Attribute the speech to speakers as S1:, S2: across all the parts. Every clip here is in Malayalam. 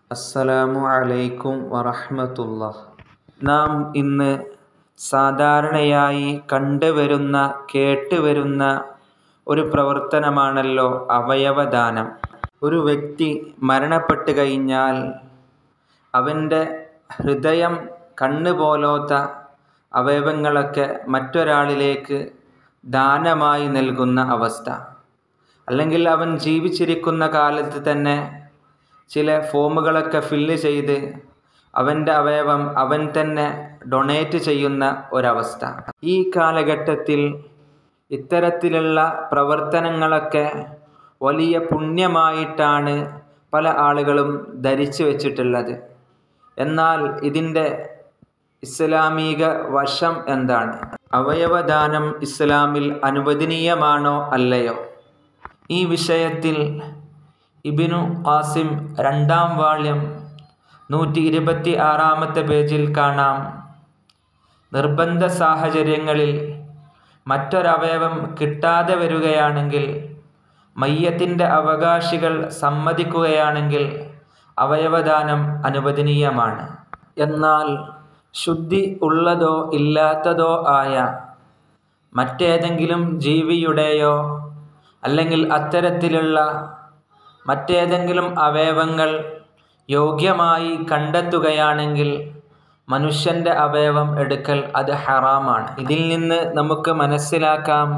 S1: അസ്സലാമു അലൈക്കും വറഹ്മത്തുള്ള നാം ഇന്ന് സാധാരണയായി കണ്ടുവരുന്ന കേട്ടുവരുന്ന ഒരു പ്രവർത്തനമാണല്ലോ അവയവദാനം ഒരു വ്യക്തി മരണപ്പെട്ട് കഴിഞ്ഞാൽ അവൻ്റെ ഹൃദയം കണ്ണ് പോലോത്ത അവയവങ്ങളൊക്കെ മറ്റൊരാളിലേക്ക് ദാനമായി നൽകുന്ന അവസ്ഥ അല്ലെങ്കിൽ അവൻ ജീവിച്ചിരിക്കുന്ന കാലത്ത് തന്നെ ചില ഫോമുകളൊക്കെ ഫില്ല് ചെയ്ത് അവൻ്റെ അവയവം അവൻ തന്നെ ഡൊണേറ്റ് ചെയ്യുന്ന ഒരവസ്ഥ ഈ കാലഘട്ടത്തിൽ ഇത്തരത്തിലുള്ള പ്രവർത്തനങ്ങളൊക്കെ വലിയ പുണ്യമായിട്ടാണ് പല ആളുകളും ധരിച്ചു വച്ചിട്ടുള്ളത് എന്നാൽ ഇതിൻ്റെ ഇസ്ലാമിക വശം എന്താണ് അവയവദാനം ഇസ്ലാമിൽ അനുവദനീയമാണോ അല്ലയോ ഈ വിഷയത്തിൽ ഇബിനു ഖാസിം രണ്ടാം വാള്യം നൂറ്റി ഇരുപത്തി ആറാമത്തെ പേജിൽ കാണാം നിർബന്ധ സാഹചര്യങ്ങളിൽ മറ്റൊരവയവം കിട്ടാതെ വരികയാണെങ്കിൽ മയ്യത്തിൻ്റെ അവകാശികൾ സമ്മതിക്കുകയാണെങ്കിൽ അവയവദാനം അനുവദനീയമാണ് എന്നാൽ ശുദ്ധി ഉള്ളതോ ഇല്ലാത്തതോ ആയ മറ്റേതെങ്കിലും ജീവിയുടെയോ അല്ലെങ്കിൽ അത്തരത്തിലുള്ള മറ്റേതെങ്കിലും അവയവങ്ങൾ യോഗ്യമായി കണ്ടെത്തുകയാണെങ്കിൽ മനുഷ്യൻ്റെ അവയവം എടുക്കൽ അത് ഹറാമാണ് ഇതിൽ നിന്ന് നമുക്ക് മനസ്സിലാക്കാം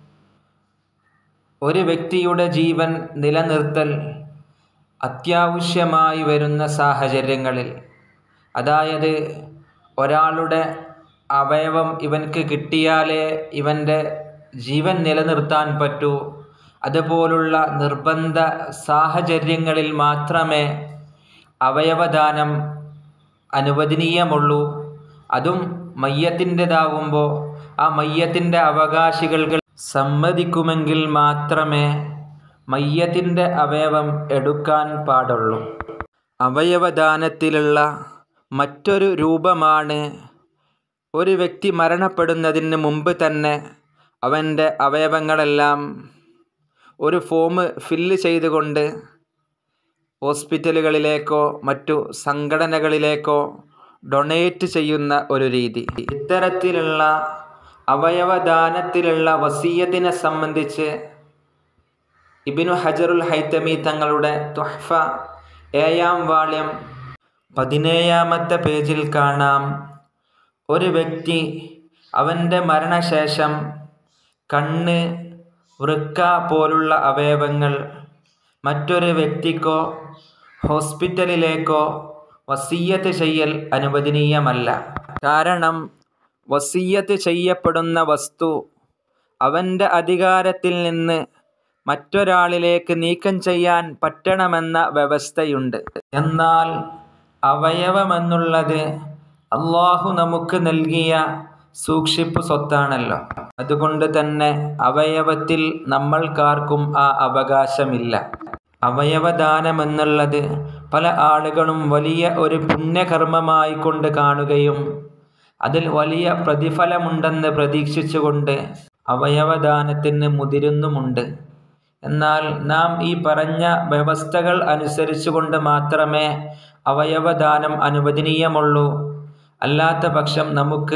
S1: ഒരു വ്യക്തിയുടെ ജീവൻ നിലനിർത്തൽ അത്യാവശ്യമായി വരുന്ന സാഹചര്യങ്ങളിൽ അതായത് ഒരാളുടെ അവയവം ഇവൻക്ക് കിട്ടിയാലേ ഇവൻ്റെ ജീവൻ നിലനിർത്താൻ പറ്റൂ അതുപോലുള്ള നിർബന്ധ സാഹചര്യങ്ങളിൽ മാത്രമേ അവയവദാനം അനുവദനീയമുള്ളൂ അതും മയ്യത്തിൻ്റെതാവുമ്പോൾ ആ മയ്യത്തിൻ്റെ അവകാശികൾ സമ്മതിക്കുമെങ്കിൽ മാത്രമേ മയ്യത്തിൻ്റെ അവയവം എടുക്കാൻ പാടുള്ളൂ അവയവദാനത്തിലുള്ള മറ്റൊരു രൂപമാണ് ഒരു വ്യക്തി മരണപ്പെടുന്നതിന് മുമ്പ് തന്നെ അവൻ്റെ അവയവങ്ങളെല്ലാം ഒരു ഫോം ഫില്ല് ചെയ്തുകൊണ്ട് ഹോസ്പിറ്റലുകളിലേക്കോ മറ്റു സംഘടനകളിലേക്കോ ഡൊണേറ്റ് ചെയ്യുന്ന ഒരു രീതി ഇത്തരത്തിലുള്ള അവയവദാനത്തിലുള്ള വസീയത്തിനെ സംബന്ധിച്ച് ഇബിനു ഹജറുൽ ഹൈത്തമി തങ്ങളുടെ തുഹ്ഫ ഏഴാം വാള്യം പതിനേഴാമത്തെ പേജിൽ കാണാം ഒരു വ്യക്തി അവൻ്റെ മരണശേഷം കണ്ണ് വൃക്ക പോലുള്ള അവയവങ്ങൾ മറ്റൊരു വ്യക്തിക്കോ ഹോസ്പിറ്റലിലേക്കോ വസീയത്ത് ചെയ്യൽ അനുവദനീയമല്ല കാരണം വസീയത്ത് ചെയ്യപ്പെടുന്ന വസ്തു അവൻ്റെ അധികാരത്തിൽ നിന്ന് മറ്റൊരാളിലേക്ക് നീക്കം ചെയ്യാൻ പറ്റണമെന്ന വ്യവസ്ഥയുണ്ട് എന്നാൽ അവയവമെന്നുള്ളത് അള്ളാഹു നമുക്ക് നൽകിയ സൂക്ഷിപ്പ് സ്വത്താണല്ലോ അതുകൊണ്ട് തന്നെ അവയവത്തിൽ നമ്മൾക്കാർക്കും ആ അവകാശമില്ല അവയവദാനമെന്നുള്ളത് പല ആളുകളും വലിയ ഒരു പുണ്യകർമ്മമായി കൊണ്ട് കാണുകയും അതിൽ വലിയ പ്രതിഫലമുണ്ടെന്ന് പ്രതീക്ഷിച്ചുകൊണ്ട് അവയവദാനത്തിന് മുതിരുന്നുമുണ്ട് എന്നാൽ നാം ഈ പറഞ്ഞ വ്യവസ്ഥകൾ അനുസരിച്ചുകൊണ്ട് മാത്രമേ അവയവദാനം അനുവദനീയമുള്ളൂ അല്ലാത്ത പക്ഷം നമുക്ക്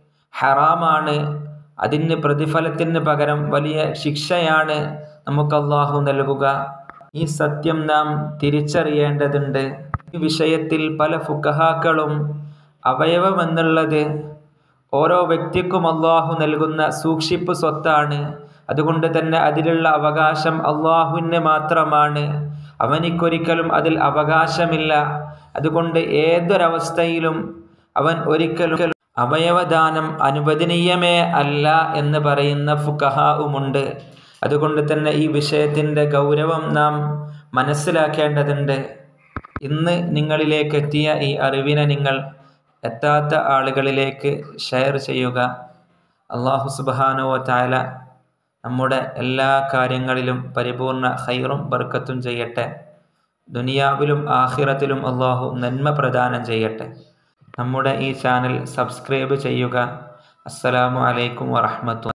S1: ഹറാമാണ് അതിന് പ്രതിഫലത്തിന് പകരം വലിയ ശിക്ഷയാണ് നമുക്ക് അള്ളാഹു നൽകുക ഈ സത്യം നാം തിരിച്ചറിയേണ്ടതുണ്ട് ഈ വിഷയത്തിൽ പല ഫുക്കഹാക്കളും അവയവമെന്നുള്ളത് ഓരോ വ്യക്തിക്കും അള്ളാഹു നൽകുന്ന സൂക്ഷിപ്പ് സ്വത്താണ് അതുകൊണ്ട് തന്നെ അതിലുള്ള അവകാശം അള്ളാഹുവിന് മാത്രമാണ് അവനിക്കൊരിക്കലും അതിൽ അവകാശമില്ല അതുകൊണ്ട് ഏതൊരവസ്ഥയിലും അവൻ ഒരിക്കലും അവയവദാനം അനുവദനീയമേ അല്ല എന്ന് പറയുന്ന ഫുക്കഹാവുമുണ്ട് അതുകൊണ്ട് തന്നെ ഈ വിഷയത്തിൻ്റെ ഗൗരവം നാം മനസ്സിലാക്കേണ്ടതുണ്ട് ഇന്ന് നിങ്ങളിലേക്ക് എത്തിയ ഈ അറിവിനെ നിങ്ങൾ എത്താത്ത ആളുകളിലേക്ക് ഷെയർ ചെയ്യുക അള്ളാഹു സുബാനോ താല നമ്മുടെ എല്ലാ കാര്യങ്ങളിലും പരിപൂർണ ഹൈറും ബർക്കത്തും ചെയ്യട്ടെ ദുനിയാവിലും ആഹിറത്തിലും അള്ളാഹു നന്മ പ്രദാനം ചെയ്യട്ടെ നമ്മുടെ ഈ ചാനൽ സബ്സ്ക്രൈബ് ചെയ്യുക അസ്സലാമു അലൈക്കും വറഹമത്തു